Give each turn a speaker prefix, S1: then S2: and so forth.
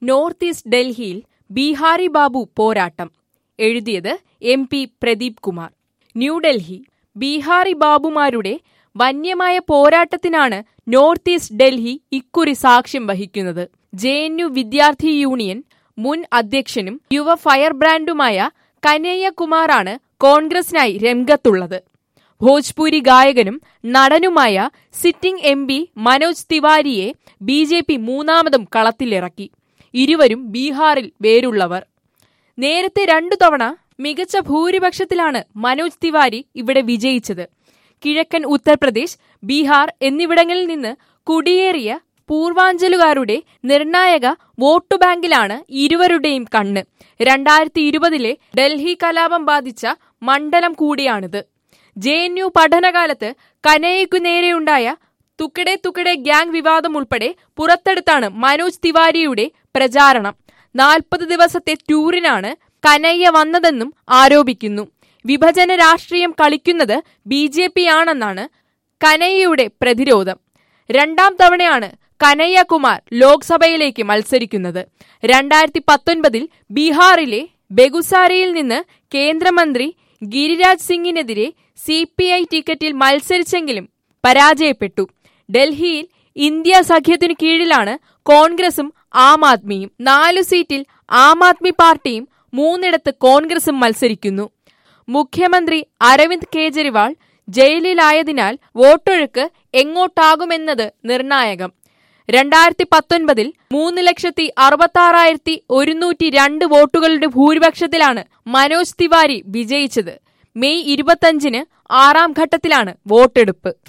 S1: north east ഡൽഹിയിൽ ബീഹാരി ബാബു പോരാട്ടം എഴുതിയത് M P Pradeep Kumar New Delhi Bihari ബാബുമാരുടെ വന്യമായ പോരാട്ടത്തിനാണ് north east Delhi ഇക്കുറി സാക്ഷ്യം വഹിക്കുന്നത് ജെ എൻ യു വിദ്യാർത്ഥി യൂണിയൻ മുൻ അധ്യക്ഷനും യുവ ഫയർ ബ്രാൻഡുമായ കനയ്യ കുമാറാണ് കോൺഗ്രസിനായി രംഗത്തുള്ളത് ഭോജ്പൂരി ഗായകനും നടനുമായ സിറ്റിംഗ് എം പി മനോജ് തിവാരിയെ ബി ജെ പി മൂന്നാമതും കളത്തിലിറക്കി ഇരുവരും ബീഹാറിൽ വേരുള്ളവർ നേരത്തെ രണ്ടു തവണ മികച്ച ഭൂരിപക്ഷത്തിലാണ് മനോജ് തിവാരി ഇവിടെ വിജയിച്ചത് കിഴക്കൻ ഉത്തർപ്രദേശ് ബീഹാർ എന്നിവിടങ്ങളിൽ നിന്ന് കുടിയേറിയ പൂർവാഞ്ചലുകാരുടെ നിർണായക വോട്ടു ബാങ്കിലാണ് ഇരുവരുടെയും കണ്ണ് രണ്ടായിരത്തി ഇരുപതിലെ ഡൽഹി കലാപം ബാധിച്ച മണ്ഡലം കൂടിയാണിത് ജെ എൻ യു പഠനകാലത്ത് കനയ്യക്കു നേരെയുണ്ടായ തുക്കടെ തുക്കടെ ഗ്യാങ് വിവാദം ഉൾപ്പെടെ പുറത്തെടുത്താണ് മനോജ് തിവാരിയുടെ പ്രചാരണം നാൽപ്പത് ദിവസത്തെ ടൂറിനാണ് കനയ്യ വന്നതെന്നും ആരോപിക്കുന്നു വിഭജന രാഷ്ട്രീയം കളിക്കുന്നത് ബി ജെ പി ആണെന്നാണ് കനയ്യയുടെ പ്രതിരോധം രണ്ടാം തവണയാണ് കനയ്യകുമാർ ലോക്സഭയിലേക്ക് മത്സരിക്കുന്നത് രണ്ടായിരത്തി പത്തൊൻപതിൽ ബീഹാറിലെ ബെഗുസാരയിൽ നിന്ന് കേന്ദ്രമന്ത്രി ഗിരിരാജ് സിംഗിനെതിരെ സി പി ഐ ടിക്കറ്റിൽ മത്സരിച്ചെങ്കിലും പരാജയപ്പെട്ടു ഡൽഹിയിൽ ഇന്ത്യ സഖ്യത്തിനു കീഴിലാണ് കോൺഗ്രസും ആം ആദ്മിയും നാലു സീറ്റിൽ ആം ആദ്മി പാർട്ടിയും മൂന്നിടത്ത് കോൺഗ്രസും മത്സരിക്കുന്നു മുഖ്യമന്ത്രി അരവിന്ദ് കെജ്രിവാൾ ജയിലിലായതിനാൽ വോട്ടൊഴുക്ക് എങ്ങോട്ടാകുമെന്നത് നിർണായകം രണ്ടായിരത്തി പത്തൊൻപതിൽ മൂന്ന് ലക്ഷത്തി അറുപത്തി ആറായിരത്തി ഒരുന്നൂറ്റി രണ്ട് വോട്ടുകളുടെ ഭൂരിപക്ഷത്തിലാണ് മനോജ് തിവാരി വിജയിച്ചത് മെയ് ഇരുപത്തഞ്ചിന് ആറാം ഘട്ടത്തിലാണ് വോട്ടെടുപ്പ്